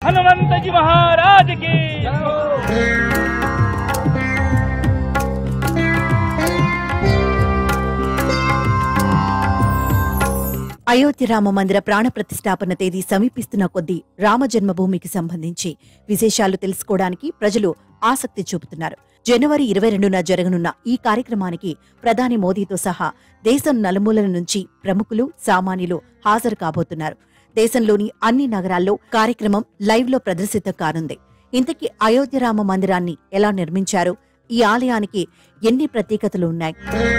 हनुमंत जी महाराज की అయోధ్య రామ మందిర ప్రాణ ప్రతిష్టాపన తేదీ సమీపిస్తున్న కొద్దీ రామ జన్మభూమికి సంబంధించి విశేషాలు తెలుసుకోవడానికి ప్రజలు ఆసక్తి చూపుతున్నారు జనవరి ఇరవై రెండున జరగనున్న ఈ కార్యక్రమానికి ప్రధాని మోదీతో సహా దేశం నలుమూలల నుంచి ప్రముఖులు సామాన్యులు హాజరు కాబోతున్నారు దేశంలోని అన్ని నగరాల్లో కార్యక్రమం లైవ్ లో ప్రదర్శితం కానుంది ఇంతకీ అయోధ్య రామ మందిరాన్ని ఎలా నిర్మించారు ఈ ఆలయానికి ఎన్ని ప్రత్యేకతలు ఉన్నాయి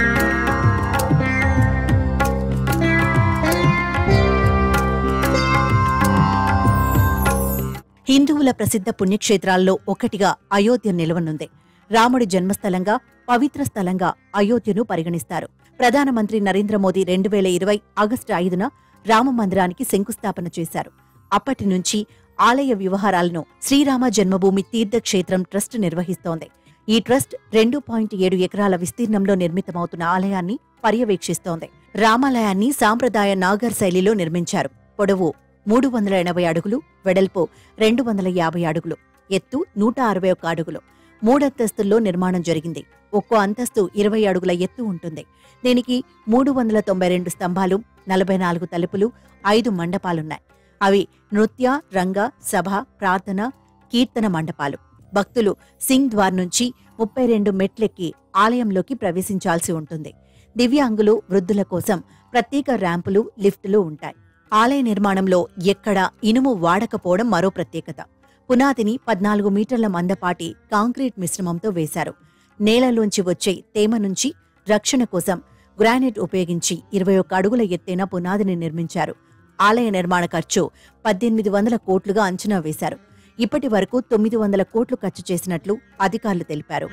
హిందువుల ప్రసిద్ధ పుణ్యక్షేత్రాల్లో ఒకటిగా అయోధ్య నిలవనుంది రాముడి జన్మస్థలంగా పవిత్ర స్థలంగా అయోధ్యను పరిగణిస్తారు ప్రధానమంత్రి నరేంద్ర మోదీ రెండు వేల ఇరవై ఆగస్టు ఐదున రామ మందిరానికి శంకుస్థాపన చేశారు అప్పటి నుంచి ఆలయ వ్యవహారాలను శ్రీరామ జన్మభూమి తీర్థక్షేత్రం ట్రస్ట్ నిర్వహిస్తోంది ఈ ట్రస్ట్ రెండు పాయింట్ ఏడు ఎకరాల విస్తీర్ణంలో నిర్మితమవుతున్న ఆలయాన్ని పర్యవేక్షిస్తోంది రామాలయాన్ని సాంప్రదాయ నాగర్ శైలిలో నిర్మించారు పొడవు మూడు వందల ఎనభై అడుగులు వెడల్పు రెండు వందల యాభై అడుగులు ఎత్తు నూట అరవై ఒక్క అడుగులు మూడంతస్తుల్లో నిర్మాణం జరిగింది ఒక్కో అంతస్తు ఇరవై అడుగుల ఎత్తు ఉంటుంది దీనికి మూడు వందల తొంభై రెండు స్తంభాలు నలభై నాలుగు తలుపులు ఐదు మండపాలున్నాయి అవి నృత్య రంగ సభ ప్రార్థన కీర్తన మండపాలు భక్తులు సింగ్ ద్వార్ నుంచి ముప్పై రెండు మెట్లెక్కి ఆలయంలోకి ప్రవేశించాల్సి ఉంటుంది దివ్యాంగులు వృద్ధుల కోసం ప్రత్యేక ర్యాంపులు లిఫ్టులు ఉంటాయి ఆలయ నిర్మాణంలో ఎక్కడా ఇనుము వాడకపోవడం మరో ప్రత్యేకత పునాదిని పద్నాలుగు మీటర్ల మందపాటి కాంక్రీట్ మిశ్రమంతో వేశారు నేలలోంచి వచ్చే తేమ నుంచి రక్షణ కోసం గ్రానైట్ ఉపయోగించి ఇరవై ఒక్క అడుగుల ఎత్తైన పునాదిని నిర్మించారు ఆలయ నిర్మాణ ఖర్చు పద్దెనిమిది వందల కోట్లుగా అంచనా వేశారు ఇప్పటి వరకు తొమ్మిది వందల కోట్లు ఖర్చు చేసినట్లు అధికారులు తెలిపారు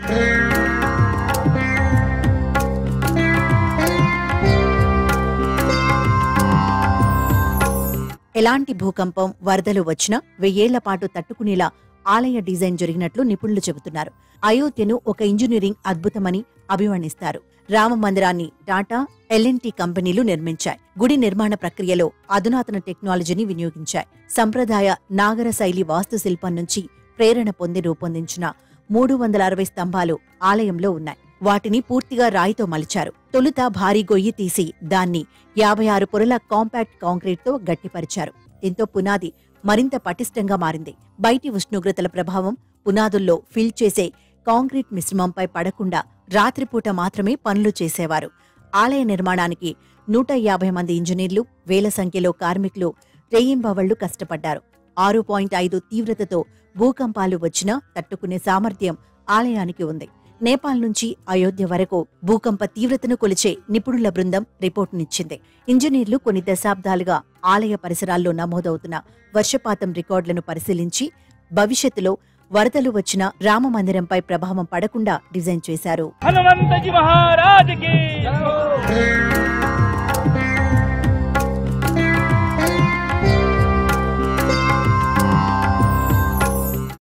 ఎలాంటి భూకంపం వరదలు వచ్చినా వెయ్యేళ్ల పాటు తట్టుకునేలా ఆలయ డిజైన్ జరిగినట్లు నిపుణులు చెబుతున్నారు అయోధ్యను ఒక ఇంజనీరింగ్ అద్భుతమని అభివర్ణిస్తారు రామ మందిరాన్ని టాటా ఎల్ఎన్టీ కంపెనీలు నిర్మించాయి గుడి నిర్మాణ ప్రక్రియలో అధునాతన టెక్నాలజీని వినియోగించాయి సంప్రదాయ నాగర శైలి వాస్తుశిల్పం నుంచి ప్రేరణ పొంది రూపొందించిన మూడు వందల అరవై స్తంభాలు ఆలయంలో ఉన్నాయి వాటిని పూర్తిగా రాయితో మలిచారు తొలుత భారీ గొయ్యి తీసి దాన్ని యాభై ఆరు పొరల కాంపాక్ట్ కాంక్రీట్తో గట్టిపరిచారు దీంతో పునాది మరింత పటిష్టంగా మారింది బయటి ఉష్ణోగ్రతల ప్రభావం పునాదుల్లో ఫిల్ చేసే కాంక్రీట్ మిశ్రమంపై పడకుండా రాత్రిపూట మాత్రమే పనులు చేసేవారు ఆలయ నిర్మాణానికి నూట యాభై మంది ఇంజనీర్లు వేల సంఖ్యలో కార్మికులు రేయింబవళ్లు కష్టపడ్డారు ఆరు పాయింట్ ఐదు తీవ్రతతో భూకంపాలు వచ్చినా తట్టుకునే సామర్థ్యం ఆలయానికి ఉంది నేపాల్ నుంచి అయోధ్య వరకు భూకంప తీవ్రతను కొలిచే నిపుణుల బృందం రిపోర్టునిచ్చింది ఇంజనీర్లు కొన్ని దశాబ్దాలుగా ఆలయ పరిసరాల్లో నమోదవుతున్న వర్షపాతం రికార్డులను పరిశీలించి భవిష్యత్తులో వరదలు వచ్చిన రామ మందిరంపై ప్రభావం పడకుండా డిజైన్ చేశారు हनुमंत जी महाराज की